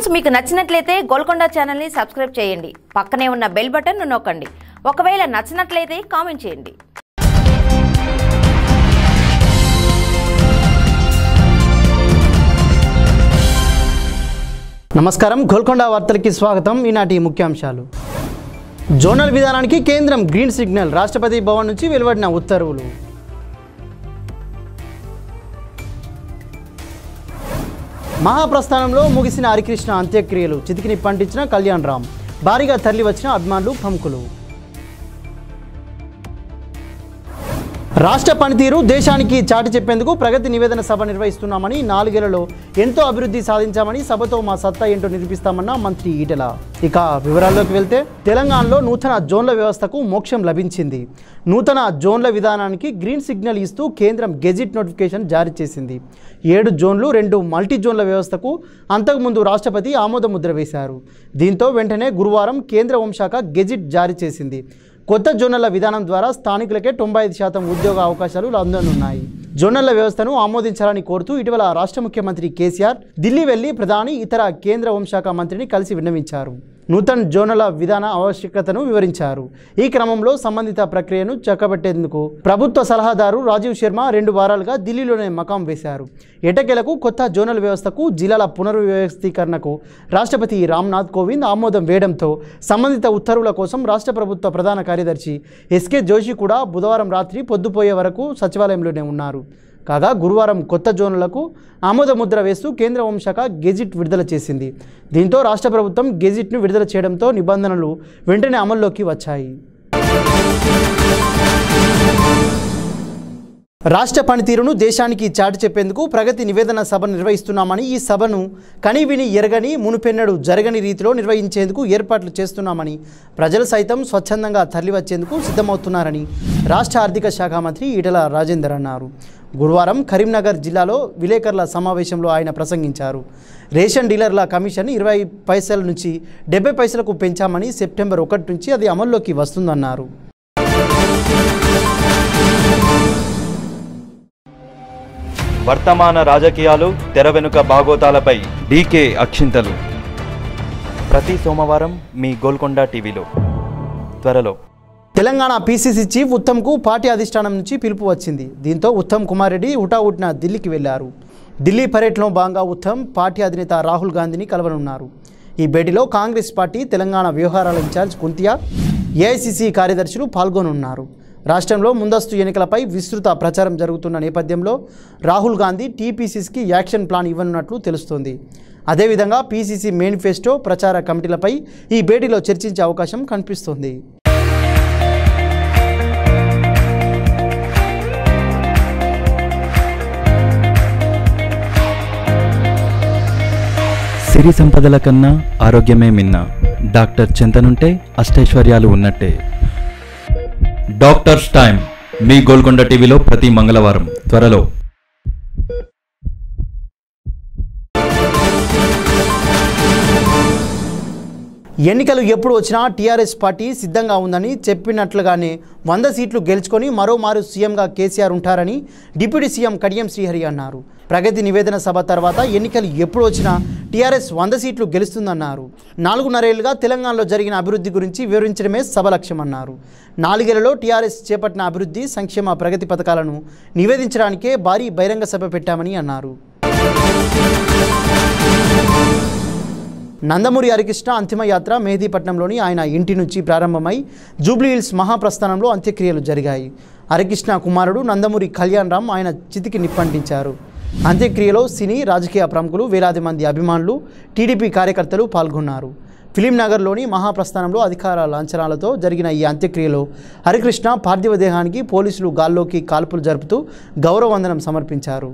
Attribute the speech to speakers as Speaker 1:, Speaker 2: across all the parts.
Speaker 1: news మీకు నచ్చినట్లయితే గోల్కొండ ఛానల్ని సబ్స్క్రైబ్ చేయండి పక్కనే ఉన్న బెల్ బటన్ నొక్కండి ఒకవేళ నచ్చినట్లయితే కామెంట్ చేయండి
Speaker 2: నమస్కారం గోల్కొండ వార్తలకి స్వాగతం ఈనాటి ముఖ్యాంశాలు జోనల్ విధానానికి కేంద్రం గ్రీన్ సిగ్నల్ రాష్ట్రపతి భవన్ నుంచి వెలువడిన ఉత్తర్వులు మహాప్రస్థానంలో ముగిసిన హరికృష్ణ అంత్యక్రియలు చితికిని పండించిన కళ్యాణ్ రామ్ భారీగా తరలి వచ్చిన అభిమానులు ప్రముఖులు రాష్ట్ర పనితీరు దేశానికి చాటి చెప్పేందుకు ప్రగతి నివేదన సభ నిర్వహిస్తున్నామని నాలుగేళ్లలో ఎంతో అభివృద్ధి సాధించామని సభతో మా సత్తా ఏంటో నిరూపిస్తామన్న మంత్రి ఈటెల ఇక వివరాల్లోకి వెళ్తే తెలంగాణలో నూతన జోన్ల వ్యవస్థకు మోక్షం లభించింది నూతన జోన్ల విధానానికి గ్రీన్ సిగ్నల్ ఇస్తూ కేంద్రం గెజిట్ నోటిఫికేషన్ జారీ చేసింది ఏడు జోన్లు రెండు మల్టీ జోన్ల వ్యవస్థకు అంతకుముందు రాష్ట్రపతి ఆమోదముద్ర వేశారు దీంతో వెంటనే గురువారం కేంద్ర హోంశాఖ గెజిట్ జారీ చేసింది కొత్త జోనల్ల విధానం ద్వారా స్థానికులకే తొంభై ఐదు శాతం ఉద్యోగ అవకాశాలు అందనున్నాయి జోనల్ల వ్యవస్థను ఆమోదించాలని కోరుతూ ఇటీవల రాష్ట్ర ముఖ్యమంత్రి కేసీఆర్ ఢిల్లీ వెళ్లి ప్రధాని ఇతర కేంద్ర హోంశాఖ మంత్రిని కలిసి విన్నవించారు నూతన జోనల విధాన ఆవశ్యకతను వివరించారు ఈ క్రమంలో సంబంధిత ప్రక్రియను చక్కబెట్టేందుకు ప్రభుత్వ సలహాదారు రాజీవ్ శర్మ రెండు వారాలుగా ఢిల్లీలోనే మకాం వేశారు ఎటకెలకు కొత్త జోనల్ వ్యవస్థకు జిల్లాల పునర్వ్యవస్థీకరణకు రాష్ట్రపతి రామ్నాథ్ కోవింద్ ఆమోదం వేయడంతో సంబంధిత ఉత్తర్వుల కోసం రాష్ట్ర ప్రభుత్వ ప్రధాన కార్యదర్శి ఎస్కే జోషి కూడా బుధవారం రాత్రి పొద్దుపోయే వరకు సచివాలయంలోనే ఉన్నారు కాగా గురువారం కొత్త జోన్లకు ఆమోద ముద్ర వేస్తూ కేంద్ర హోంశాఖ గెజిట్ విడుదల చేసింది దీంతో రాష్ట్ర ప్రభుత్వం గెజిట్ను విడుదల చేయడంతో నిబంధనలు వెంటనే అమల్లోకి వచ్చాయి రాష్ట్ర పనితీరును దేశానికి చాటి చెప్పేందుకు ప్రగతి నివేదన సభ నిర్వహిస్తున్నామని ఈ సభను కనివిని ఎరగని మునుపెన్నడు జరగని రీతిలో నిర్వహించేందుకు ఏర్పాట్లు చేస్తున్నామని ప్రజలు సైతం స్వచ్ఛందంగా తరలివచ్చేందుకు సిద్ధమవుతున్నారని రాష్ట్ర ఆర్థిక శాఖ మంత్రి ఈటల రాజేందర్ అన్నారు గురువారం కరీంనగర్ జిల్లాలో విలేకరుల సమావేశంలో ఆయన ప్రసంగించారు రేషన్ డీలర్ల కమిషన్ ఇరవై పైసల నుంచి డెబ్బై పైసలకు పెంచామని సెప్టెంబర్ ఒకటి నుంచి అది అమల్లోకి వస్తుందన్నారు
Speaker 3: వర్తమాన రాజకీయాలు తెర వెనుక బాగోతాలపై డీకే అక్షింతలు ప్రతి సోమవారం మీ గోల్కొండ టీవీలో త్వరలో
Speaker 2: తెలంగాణ పీసీసీ చీఫ్ ఉత్తమ్కు పార్టీ అధిష్టానం నుంచి పిలుపు వచ్చింది దీంతో ఉత్తమ్ కుమార్ రెడ్డి హుటాహుటిన ఢిల్లీకి వెళ్లారు ఢిల్లీ పర్యటనలో భాగంగా ఉత్తమ్ పార్టీ అధినేత రాహుల్ గాంధీని కలవనున్నారు ఈ భేటీలో కాంగ్రెస్ పార్టీ తెలంగాణ వ్యవహారాల ఇన్ఛార్జ్ కుంతియా ఏఐసిసి కార్యదర్శులు పాల్గొనున్నారు రాష్ట్రంలో ముందస్తు ఎన్నికలపై విస్తృత ప్రచారం జరుగుతున్న నేపథ్యంలో రాహుల్ గాంధీ టీపీసీసీకి యాక్షన్ ప్లాన్ ఇవ్వనున్నట్లు తెలుస్తోంది అదేవిధంగా పీసీసీ మేనిఫెస్టో ప్రచార కమిటీలపై ఈ భేటీలో చర్చించే అవకాశం కనిపిస్తోంది
Speaker 3: సిరి సంపదల కన్నా ఆరోగ్యమే మిన్న డాక్టర్ చింతనుంటే అష్టైశ్వర్యాలు ఉన్నట్టే డాక్టర్స్ టైం మీ గోల్కొండ టీవీలో ప్రతి మంగళవారం త్వరలో
Speaker 2: ఎన్నికలు ఎప్పుడు వచ్చినా టీఆర్ఎస్ పార్టీ సిద్ధంగా ఉందని చెప్పినట్లుగానే వంద సీట్లు గెలుచుకొని మరోమారు సీఎంగా కేసీఆర్ ఉంటారని డిప్యూటీ సీఎం కడియం శ్రీహరి అన్నారు ప్రగతి నివేదన సభ తర్వాత ఎన్నికలు ఎప్పుడు వచ్చినా టీఆర్ఎస్ వంద సీట్లు గెలుస్తుందన్నారు నాలుగున్నరేళ్లుగా తెలంగాణలో జరిగిన అభివృద్ధి గురించి వివరించడమే సభ లక్ష్యమన్నారు నాలుగేళ్లలో టీఆర్ఎస్ చేపట్టిన అభివృద్ధి సంక్షేమ ప్రగతి పథకాలను నివేదించడానికే భారీ బహిరంగ సభ పెట్టామని అన్నారు నందమూరి హరికృష్ణ అంతిమయాత్ర మెహదీపట్నంలోని ఆయన ఇంటి నుంచి ప్రారంభమై జూబ్లీహిల్స్ మహాప్రస్థానంలో అంత్యక్రియలు జరిగాయి హరికృష్ణ కుమారుడు నందమూరి కళ్యాణ్ రామ్ ఆయన చితికి నిప్పంటించారు అంత్యక్రియలో సినీ రాజకీయ ప్రముఖులు వేలాది మంది అభిమానులు టీడీపీ కార్యకర్తలు పాల్గొన్నారు ఫిలిం నగర్లోని మహాప్రస్థానంలో అధికార లాంఛనాలతో జరిగిన ఈ అంత్యక్రియలో హరికృష్ణ పార్థివ దేహానికి పోలీసులు గాల్లోకి కాల్పులు జరుపుతూ గౌరవవందనం సమర్పించారు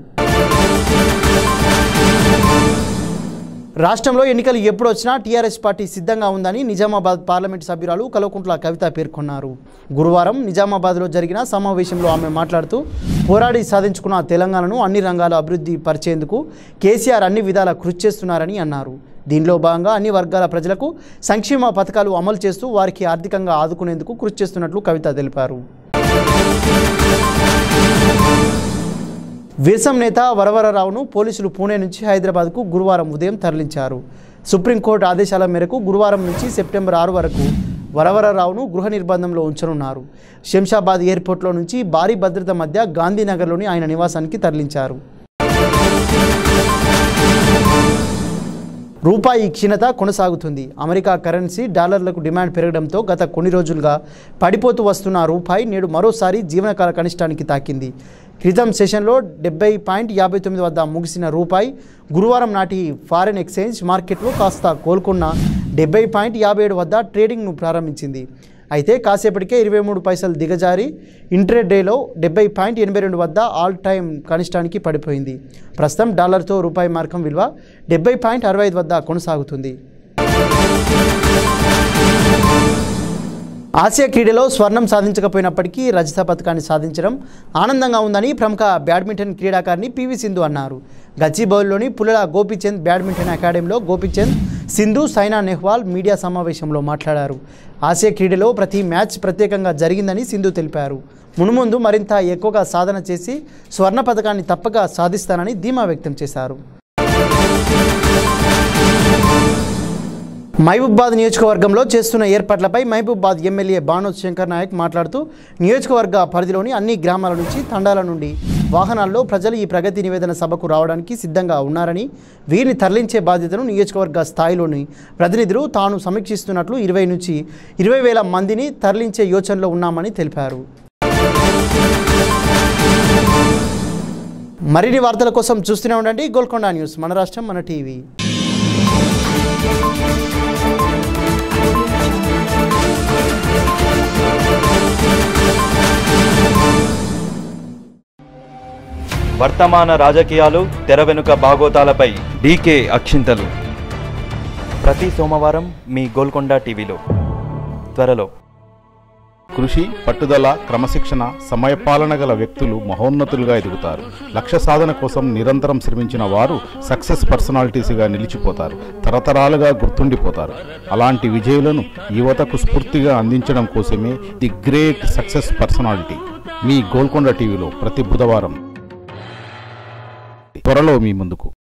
Speaker 2: రాష్ట్రంలో ఎన్నికలు ఎప్పుడు వచ్చినా టీఆర్ఎస్ పార్టీ సిద్ధంగా ఉందని నిజామాబాద్ పార్లమెంట్ సభ్యురాలు కల్వకుంట్ల కవిత పేర్కొన్నారు గురువారం నిజామాబాద్లో జరిగిన సమావేశంలో ఆమె మాట్లాడుతూ పోరాడి సాధించుకున్న తెలంగాణను అన్ని రంగాల అభివృద్ధి పరిచేందుకు కేసీఆర్ అన్ని విధాల కృషి చేస్తున్నారని అన్నారు దీనిలో భాగంగా అన్ని వర్గాల ప్రజలకు సంక్షేమ పథకాలు అమలు చేస్తూ వారికి ఆర్థికంగా ఆదుకునేందుకు కృషి చేస్తున్నట్లు కవిత తెలిపారు విరసం నేత వరవరరావును పోలీసులు పూణే నుంచి హైదరాబాద్కు గురువారం ఉదయం తరలించారు సుప్రీంకోర్టు ఆదేశాల మేరకు గురువారం నుంచి సెప్టెంబర్ ఆరు వరకు వరవరరావును గృహ నిర్బంధంలో ఉంచనున్నారు శంషాబాద్ ఎయిర్పోర్ట్లో నుంచి భారీ భద్రత మధ్య గాంధీనగర్లోని ఆయన నివాసానికి తరలించారు రూపాయి క్షీణత కొనసాగుతుంది అమెరికా కరెన్సీ డాలర్లకు డిమాండ్ పెరగడంతో గత కొన్ని రోజులుగా పడిపోతూ వస్తున్న రూపాయి నేడు మరోసారి జీవనకాల కనిష్టానికి తాకింది క్రితం సెషన్లో డెబ్బై పాయింట్ యాభై తొమ్మిది వద్ద ముగిసిన రూపాయి గురువారం నాటి ఫారెన్ ఎక్స్చేంజ్ మార్కెట్లో కాస్త కోలుకున్న డెబ్బై పాయింట్ యాభై ఏడు వద్ద ట్రేడింగ్ను ప్రారంభించింది అయితే కాసేపటికే ఇరవై మూడు పైసలు దిగజారి ఇంట్రెడేలో డెబ్బై పాయింట్ ఎనభై రెండు వద్ద ఆల్ టైమ్ కనిష్టానికి పడిపోయింది ప్రస్తుతం డాలర్తో రూపాయి మార్కం విలువ డెబ్బై పాయింట్ అరవై ఐదు వద్ద కొనసాగుతుంది ఆసియా క్రీడలో స్వర్ణం సాధించకపోయినప్పటికీ రజత పథకాన్ని సాధించడం ఆనందంగా ఉందని ప్రముఖ బ్యాడ్మింటన్ క్రీడాకారిణి పివి సింధు అన్నారు గచ్చిబౌలిలోని పుల్లల గోపీచంద్ బ్యాడ్మింటన్ అకాడమీలో గోపీచంద్ సింధు సైనా నెహ్వాల్ మీడియా సమావేశంలో మాట్లాడారు ఆసియా క్రీడలో ప్రతి మ్యాచ్ ప్రత్యేకంగా జరిగిందని సింధు తెలిపారు మునుముందు మరింత ఎక్కువగా సాధన చేసి స్వర్ణ పథకాన్ని తప్పక సాధిస్తానని ధీమా వ్యక్తం చేశారు మహబూబాద్ నియోజకవర్గంలో చేస్తున్న ఏర్పాట్లపై మహబూబాద్ ఎమ్మెల్యే బానోద్ శంకర్ నాయక్ మాట్లాడుతూ నియోజకవర్గ పరిధిలోని అన్ని గ్రామాల నుంచి తండాల నుండి వాహనాల్లో ప్రజలు ఈ ప్రగతి నివేదన సభకు రావడానికి సిద్ధంగా ఉన్నారని వీరిని తరలించే బాధ్యతను నియోజకవర్గ స్థాయిలోని ప్రతినిధులు తాను సమీక్షిస్తున్నట్లు ఇరవై నుంచి ఇరవై వేల మందిని తరలించే యోచనలో ఉన్నామని తెలిపారు మరిన్ని వార్తల కోసం చూస్తూనే ఉండండి గోల్కొండ న్యూస్ మన రాష్ట్రం మన టీవీ
Speaker 3: వర్తమాన రాజకీయాలు తెర వెనుక బాగోతాలపై డీకే అక్షింతలు ప్రతి సోమవారం మీ గోల్కొండ టీవీలో త్వరలో
Speaker 4: కృషి పట్టుదల క్రమశిక్షణ సమయపాలన గల వ్యక్తులు మహోన్నతులుగా ఎదుగుతారు లక్ష్య సాధన కోసం నిరంతరం శ్రమించిన వారు సక్సెస్ పర్సనాలిటీస్గా నిలిచిపోతారు తరతరాలుగా గుర్తుండిపోతారు అలాంటి విజయులను యువతకు స్ఫూర్తిగా అందించడం కోసమే ది గ్రేట్ సక్సెస్ పర్సనాలిటీ మీ గోల్కొండ టీవీలో ప్రతి బుధవారం త్వరలో మీ ముందుకు